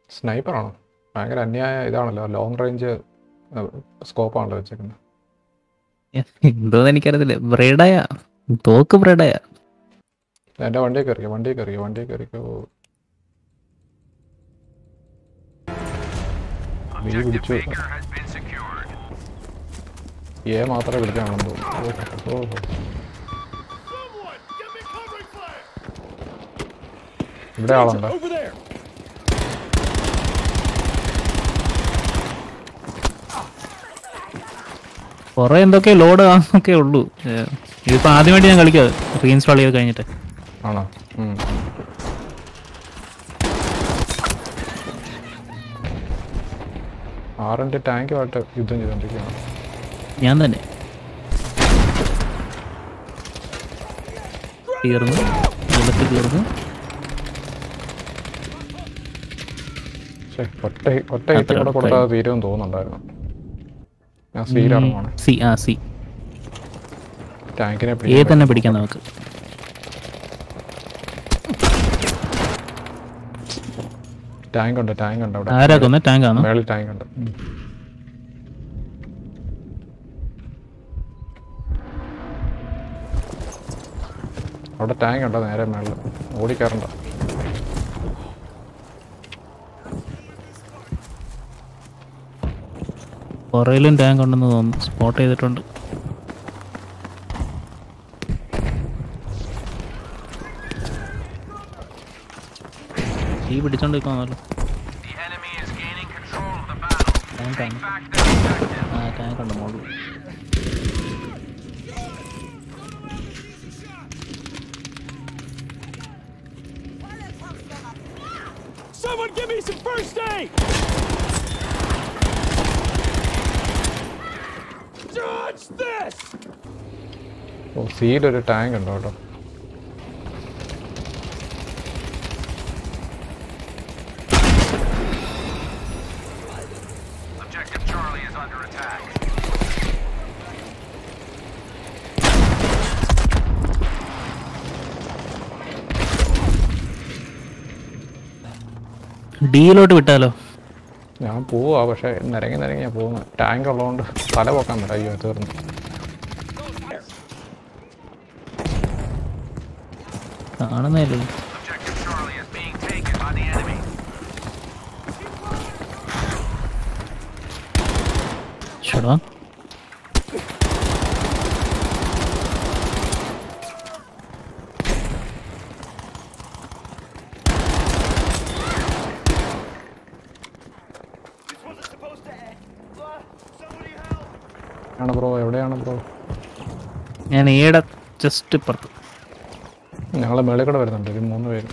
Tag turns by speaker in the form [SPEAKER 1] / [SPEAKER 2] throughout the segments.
[SPEAKER 1] സ്നൈപ്പറാണോ ഭയങ്കര അന്യായ ഇതാണല്ലോ ലോങ് റേഞ്ച് സ്കോപ്പാണല്ലോ വെച്ചേക്കുന്നത്
[SPEAKER 2] എന്തോന്ന് എനിക്കറിയത്തില്ല ബ്രേഡായ തോക്ക് ബ്രേഡായ
[SPEAKER 1] എൻ്റെ വണ്ടിയിൽ കയറിയോ വണ്ടിയിൽ കയറിയോ വണ്ടിയിൽ കയറിക്കോ നീ പിടിച്ചു എ മാത്രമേ പിടിക്കാണെന്ന് തോന്നുന്നു ഓ, ഓ. ഇവിടെ ആളുണ്ടോ
[SPEAKER 2] കുറെ എന്തൊക്കെ ലോഡ് ഒക്കെ ഉള്ളൂ ഏഹ്, ഇതിപ്പോ ആദ്യമായിട്ട് ഞാൻ കളിക്കാം റീഇൻസ്റ്റാൾ ചെയ്ത് കഴിഞ്ഞിട്ട്
[SPEAKER 1] ആണോ ഉം. ആറിൻ്റെ ടാങ്കുമായിട്ട് യുദ്ധം ചെയ്തോണ്ടിരിക്കുകയാണ്
[SPEAKER 2] ഞാൻ തന്നെ തീർന്നു ബുള്ളറ്റ് തീർന്നു
[SPEAKER 1] പക്ഷേ ഒറ്റ ഒറ്റ ഹിറ്റ് കൂടെ കൊടുത്താൽ തീരുമെന്ന് തോന്നുന്നുണ്ടായിരുന്നു ഞാൻ സീലിറങ്ങുവാണ്
[SPEAKER 2] സി ആ സി
[SPEAKER 1] ടാങ്കിനെ
[SPEAKER 2] എ
[SPEAKER 1] പിടിക്കാൻ
[SPEAKER 2] തന്നെ പിടിക്കാം നമുക്ക്
[SPEAKER 1] ടാങ്ക് ഉണ്ട് ടാങ്ക് ഉണ്ട് അവിടെ
[SPEAKER 2] ആരാ കൊന്നെ ടാങ്ക് ആണോ
[SPEAKER 1] മേളിൽ ടാങ്ക് ഉണ്ട് ഉം. അവിടെ ടാങ്ക് ഉണ്ടോ നേരെ മേളിൽ ഓടിക്കാറുണ്ടോ
[SPEAKER 2] പുറയിലും ടാങ്ക് ഉണ്ടെന്ന് തോന്നുന്നു സ്പോട്ട് ചെയ്തിട്ടുണ്ട് ഈ പിടിച്ചോണ്ടിരിക്കുവാണല്ലോ ടാങ്ക് ആണ് ആ ടാങ്ക് ഉണ്ട് മോളിൽ
[SPEAKER 3] Someone give me some first aid! Dodge this!
[SPEAKER 1] ഓ സീലൊരു ടാങ്ക് ഉണ്ട് കേട്ടോ
[SPEAKER 4] Objective Charlie is under attack.
[SPEAKER 2] ഡിയിലോട്ട് വിട്ടാലോ
[SPEAKER 1] ഞാൻ പോവാ പക്ഷെ നിരങ്ങി നിരങ്ങി ഞാൻ പോകുന്നത് ടാങ്ക് ഉള്ളതുകൊണ്ട് തല പോക്കാൻ പറ്റും അയ്യോ തീർന്നു
[SPEAKER 2] കാണുന്നില്ലല്ലോ
[SPEAKER 4] Objective Charlie is being taken by the enemy.
[SPEAKER 2] ഷടാ
[SPEAKER 3] This wasn't supposed to end. Uh, somebody help!
[SPEAKER 1] ആണ് ബ്രോ എവിടെയാണ് ബ്രോ
[SPEAKER 2] ഞാൻ ഏടെ ജസ്റ്റ് ഇപ്പുറത്ത്
[SPEAKER 1] ഞങ്ങൾ മേളിൽ കൂടെ വരുന്നുണ്ട് ഒരു മൂന്ന് പേര്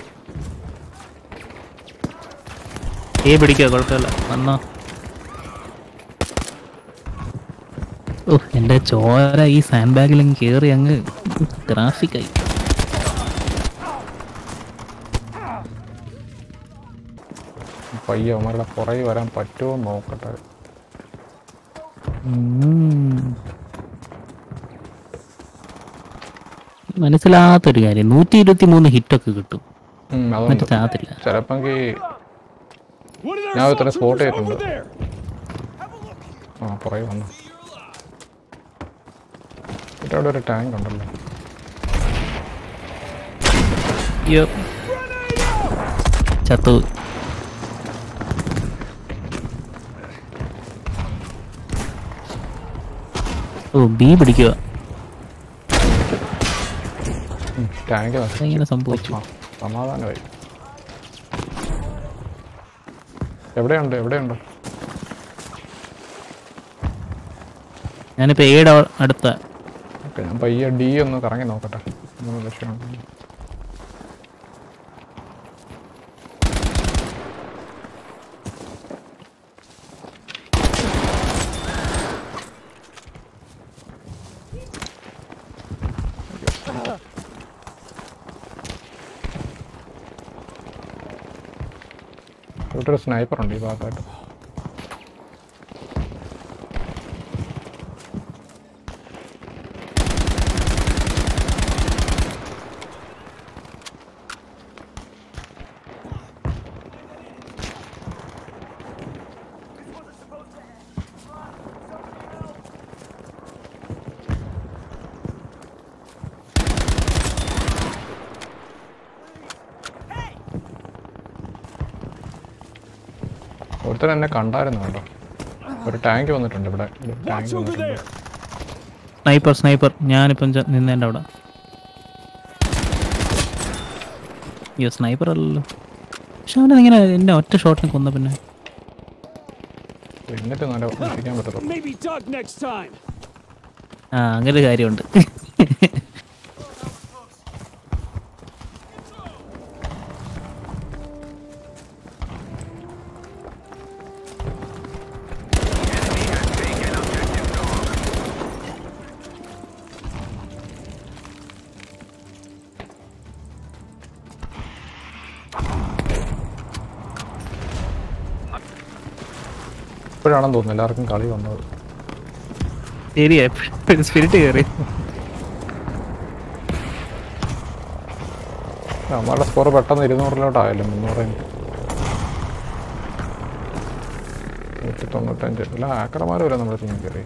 [SPEAKER 2] ഏ പിടിക്കുക കുഴപ്പമില്ല വന്നോ ഓ എൻ്റെ ചോര ഈ സാൻഡ് ബാഗിലും കയറി അങ്ങ് ഗ്രാഫിക്കായി
[SPEAKER 1] പയ്യെ അവന്മാരുടെ പുറകെ വരാൻ പറ്റുമോ എന്ന് നോക്കട്ടെ
[SPEAKER 2] ഉം. മനസ്സിലാത്തൊരു കാര്യം നൂറ്റി ഇരുപത്തി മൂന്ന് ഹിറ്റൊക്കെ കിട്ടും
[SPEAKER 1] ഉം,
[SPEAKER 2] മറ്റു
[SPEAKER 1] അതുകൊണ്ട്
[SPEAKER 2] ചാകത്തില്ല
[SPEAKER 1] ചിലപ്പെങ്കിൽ
[SPEAKER 3] One of their
[SPEAKER 1] Now it's in a sport
[SPEAKER 3] soldiers
[SPEAKER 1] area.
[SPEAKER 3] over there!
[SPEAKER 1] ആ പുറകെ വന്നു ഇവിടെ അവിടെ ഒരു ടാങ്ക് ഉണ്ടല്ലോ
[SPEAKER 2] അയ്യോ ചത്തു ഓ ബി പിടിക്കുക
[SPEAKER 1] ഉം, ടാങ്ക് നശിച്ചു.
[SPEAKER 2] അതെങ്ങനെ സംഭവിച്ചു
[SPEAKER 1] ആ, സമാധാനമായി എവിടെയുണ്ട് എവിടെയുണ്ട്
[SPEAKER 2] ഞാനിപ്പോ ഏടെ അടുത്ത
[SPEAKER 1] ഓക്കെ ഞാൻ പയ്യെ ഡി ഒന്ന് കറങ്ങി നോക്കട്ടെ മൂന്ന് ലക്ഷം ഇവിടെ ഒരു സ്നൈപ്പർ ഉണ്ട് ഈ ഭാഗത്തായിട്ട് ഒരുത്തൻ എന്നെ കണ്ടായിരുന്നു കേട്ടോ ഒരു ടാങ്ക് വന്നിട്ടുണ്ട് ഇവിടെ ടാങ്ക്
[SPEAKER 3] Watch over
[SPEAKER 1] വന്നിട്ടുണ്ട്
[SPEAKER 3] there.
[SPEAKER 2] സ്നൈപ്പർ സ്നൈപ്പർ ഞാനിപ്പം ച- നിന്നേൻ്റെ അവിടെ അയ്യോ സ്നൈപ്പർ അല്ലല്ലോ പക്ഷെ അവനെ ഇങ്ങനെ എന്നെ ഒറ്റ ഷോട്ടിന് കൊന്ന പിന്നെ
[SPEAKER 1] എന്നിട്ട് നല്ല രക്ഷിക്കാൻ പറ്റത്തുള്ളൂ
[SPEAKER 3] Maybe duck next time.
[SPEAKER 2] ആ അങ്ങനെ ഒരു കാര്യമുണ്ട്
[SPEAKER 4] Enemy has taken objective dog.
[SPEAKER 1] ഇപ്പോഴാണെന്ന് തോന്നുന്നു എല്ലാവർക്കും കളി വന്നത്
[SPEAKER 2] ശരിയാ സ്പിരിറ്റ് കയറി
[SPEAKER 1] നമ്മളുടെ സ്കോർ പെട്ടെന്ന് ഇരുന്നൂറിലോട്ടായാലും മുന്നൂറ് നൂറ്റി തൊണ്ണൂറ്റഞ്ച് അല്ല ആക്രമാർ വരെ നമ്മുടെ ടീമിൽ കയറി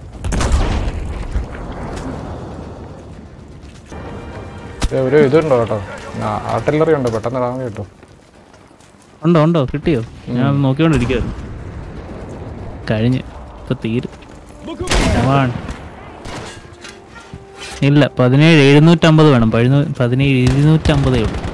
[SPEAKER 1] ഏ, ഒരു ഇതുണ്ടോ കേട്ടോ ആർട്ടില്ലറി ഉണ്ട് പെട്ടെന്ന് ഇടാൻ കേട്ടോ
[SPEAKER 2] ഉണ്ടോ ഉണ്ടോ കിട്ടിയോ ഞാൻ നോക്കിക്കൊണ്ടിരിക്കുവായിരുന്നു കഴിഞ്ഞ് ഇപ്പൊ തീരും
[SPEAKER 3] Look over there.
[SPEAKER 2] Come on. ഇല്ല പതിനേഴ് എഴുന്നൂറ്റമ്പത് വേണം പതിനു- പതിനേഴ് ഇരുന്നൂറ്റമ്പതേ ഉള്ളൂ